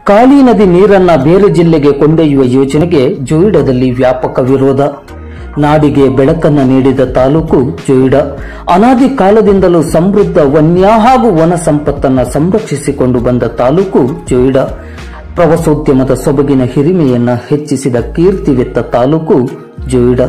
ಕಾಳಿ ನದಿ ನೀರನ್ನ ಬೇರೆ ಜಿಲ್ಲೆಗೆ ಕೊಂಡೊಯ್ಯುವ ಯೋಜನೆಗೆ ಜೋಯಿಡಾದಲ್ಲಿ ವ್ಯಾಪಕ ವಿರೋಧ ನಾಡಿಗೆ ಬೆಳಕನ್ನ ನೀಡಿದ ತಾಲೂಕು ಜೋಯಿಡಾ ಅನಾದಿ ಕಾಲದಿಂದಲೂ ಸಮೃದ್ಧ ವನ್ಯ ಹಾಗೂ ವನ ಸಂಪತ್ತನ್ನ ಸಂರಕ್ಷಿಸಿಕೊಂಡು ಬಂದ ತಾಲೂಕು ಜೋಯಿಡಾ ಪ್ರವಾಸೋದ್ಯಮದ ಸೊಬಗಿನ ಹಿರಿಮೆಯನ್ನ ಹೆಚ್ಚಿಸಿದ ಕೀರ್ತಿವೆತ್ತ ತಾಲೂಕು ಜೋಯಿಡಾ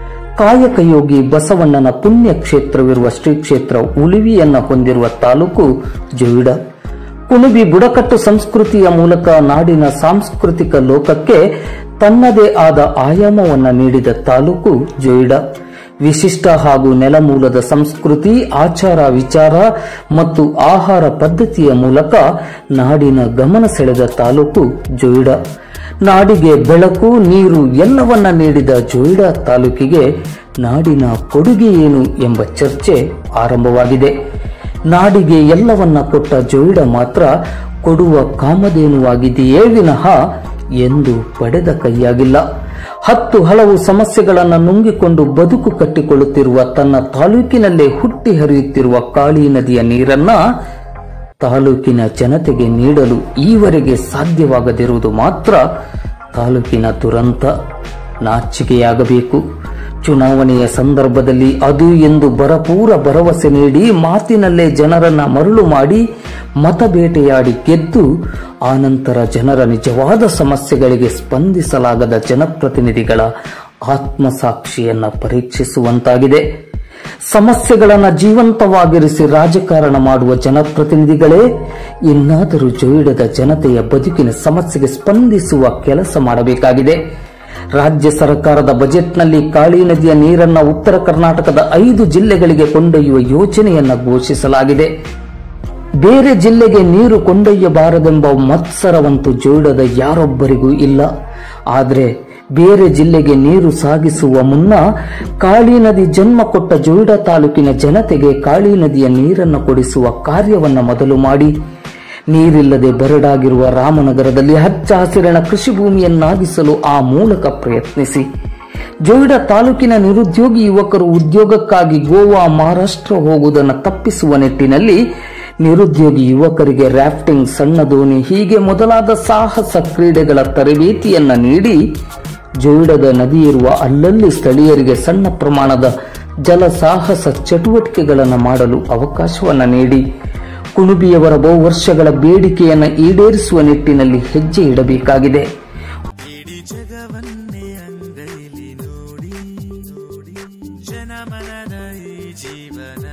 ಕಾಯಕಯೋಗಿ ಬಸವಣ್ಣನ ಪುಣ್ಯ ಕ್ಷೇತ್ರವಿರುವ ಶ್ರೀ ಕ್ಷೇತ್ರ ಉಳಿವಿಯನ್ನ ಹೊಂದಿರುವ ತಾಲೂಕು ಜೋಯಿಡಾ ಕುಣಬಿ ಬುಡಕಟ್ಟು ಸಂಸ್ಕೃತಿಯ ಮೂಲಕ ನಾಡಿನ ಸಾಂಸ್ಕೃತಿಕ ಲೋಕಕ್ಕೆ ತನ್ನದೇ ಆದ ಆಯಾಮವನ್ನ ನೀಡಿದ ತಾಲೂಕು ಜೋಯಿಡಾ ವಿಶಿಷ್ಟ ಹಾಗೂ ನೆಲಮೂಲದ ಸಂಸ್ಕೃತಿ ಆಚಾರ ವಿಚಾರ ಮತ್ತು ಆಹಾರ ಪದ್ಧತಿಯ ಮೂಲಕ ನಾಡಿನ ಗಮನ ಸೆಳೆದ ತಾಲೂಕು ಜೋಯಿಡಾ ನಾಡಿಗೆ ಬೆಳಕು ನೀರು ಎಲ್ಲವನ್ನ ನೀಡಿದ ಜೋಯಿಡಾ ತಾಲೂಕಿಗೆ ನಾಡಿನ ಕೊಡುಗೆ ಏನು ಎಂಬ ಚರ್ಚೆ ಆರಂಭವಾಗಿದೆ ನಾಡಿಗೆ ಎಲ್ಲವನ್ನ ಕೊಟ್ಟ ಜೋಯಿಡ ಮಾತ್ರ ಕೊಡುವ ಕಾಮಧೇನುವಾಗಿದೆಯೇ ವಿನಃ ಎಂದು ಪಡೆದ ಕೈಯಾಗಿಲ್ಲ ಹತ್ತು ಹಲವು ಸಮಸ್ಯೆಗಳನ್ನು ನುಂಗಿಕೊಂಡು ಬದುಕು ಕಟ್ಟಿಕೊಳ್ಳುತ್ತಿರುವ ತನ್ನ ತಾಲೂಕಿನಲ್ಲೇ ಹುಟ್ಟಿ ಹರಿಯುತ್ತಿರುವ ಕಾಳಿ ನದಿಯ ನೀರನ್ನ ತಾಲೂಕಿನ ಜನತೆಗೆ ನೀಡಲು ಈವರೆಗೆ ಸಾಧ್ಯವಾಗದಿರುವುದು ಮಾತ್ರ ತಾಲೂಕಿನ ದುರಂತ ನಾಚಿಕೆಯಾಗಬೇಕು ಚುನಾವಣೆಯ ಸಂದರ್ಭದಲ್ಲಿ ಅದು ಎಂದು ಭರಪೂರ ಭರವಸೆ ನೀಡಿ ಮಾತಿನಲ್ಲೇ ಜನರನ್ನ ಮರಳು ಮಾಡಿ ಮತಬೇಟೆಯಾಡಿ ಗೆದ್ದು ಆನಂತರ ಜನರ ನಿಜವಾದ ಸಮಸ್ಯೆಗಳಿಗೆ ಸ್ಪಂದಿಸಲಾಗದ ಜನಪ್ರತಿನಿಧಿಗಳ ಆತ್ಮಸಾಕ್ಷಿಯನ್ನ ಪರೀಕ್ಷಿಸುವಂತಾಗಿದೆ ಸಮಸ್ಯೆಗಳನ್ನು ಜೀವಂತವಾಗಿರಿಸಿ ರಾಜಕಾರಣ ಮಾಡುವ ಜನಪ್ರತಿನಿಧಿಗಳೇ ಇನ್ನಾದರೂ ಜೋಯಿಡದ ಜನತೆಯ ಬದುಕಿನ ಸಮಸ್ಯೆಗೆ ಸ್ಪಂದಿಸುವ ಕೆಲಸ ಮಾಡಬೇಕಾಗಿದೆ ರಾಜ್ಯ ಸರ್ಕಾರದ ಬಜೆಟ್ನಲ್ಲಿ ಕಾಳಿ ನದಿಯ ನೀರನ್ನ ಉತ್ತರ ಕರ್ನಾಟಕದ ಐದು ಜಿಲ್ಲೆಗಳಿಗೆ ಕೊಂಡೊಯ್ಯುವ ಯೋಜನೆಯನ್ನ ಘೋಷಿಸಲಾಗಿದೆ ಬೇರೆ ಜಿಲ್ಲೆಗೆ ನೀರು ಕೊಂಡೊಯ್ಯಬಾರದೆಂಬ ಮತ್ಸರವಂತೂ ಜೋಯಿಡದ ಯಾರೊಬ್ಬರಿಗೂ ಇಲ್ಲ ಆದರೆ ಬೇರೆ ಜಿಲ್ಲೆಗೆ ನೀರು ಸಾಗಿಸುವ ಮುನ್ನ ಕಾಳಿ ನದಿ ಜನ್ಮ ಕೊಟ್ಟ ಜೋಯಿಡಾ ತಾಲೂಕಿನ ಜನತೆಗೆ ಕಾಳಿ ನದಿಯ ನೀರನ್ನು ಕೊಡಿಸುವ ಕಾರ್ಯವನ್ನ ಮೊದಲು ಮಾಡಿ ನೀರಿಲ್ಲದೆ ಬರಡಾಗಿರುವ ರಾಮನಗರದಲ್ಲಿ ಹಚ್ಚ ಹಸಿರಿನ ಕೃಷಿ ಭೂಮಿಯನ್ನಾಗಿಸಲು ಆ ಮೂಲಕ ಪ್ರಯತ್ನಿಸಿ ಜೋಯಿಡಾ ತಾಲೂಕಿನ ನಿರುದ್ಯೋಗಿ ಯುವಕರು ಉದ್ಯೋಗಕ್ಕಾಗಿ ಗೋವಾ ಮಹಾರಾಷ್ಟ್ರ ಹೋಗುವುದನ್ನು ತಪ್ಪಿಸುವ ನಿಟ್ಟಿನಲ್ಲಿ ನಿರುದ್ಯೋಗಿ ಯುವಕರಿಗೆ ರಾಫ್ಟಿಂಗ್ ಸಣ್ಣ ದೋಣಿ ಹೀಗೆ ಮೊದಲಾದ ಸಾಹಸ ಕ್ರೀಡೆಗಳ ತರಬೇತಿಯನ್ನ ನೀಡಿ ಜೋಯಿಡದ ನದಿ ಇರುವ ಅಲ್ಲಲ್ಲಿ ಸ್ಥಳೀಯರಿಗೆ ಸಣ್ಣ ಪ್ರಮಾಣದ ಜಲ ಸಾಹಸ ಚಟುವಟಿಕೆಗಳನ್ನು ಮಾಡಲು ಅವಕಾಶವನ್ನ ನೀಡಿ ಕುಣುಬಿಯವರ ಬಹು ವರ್ಷಗಳ ಬೇಡಿಕೆಯನ್ನು ಈಡೇರಿಸುವ ನಿಟ್ಟಿನಲ್ಲಿ ಹೆಜ್ಜೆ ಇಡಬೇಕಾಗಿದೆ ಇಡೀ ಜಗವನ್ನೇ ಅಂಗೈಲಿ ನೋಡಿ ನೋಡಿ ಜನಮನದ ಈ ಜೀವನ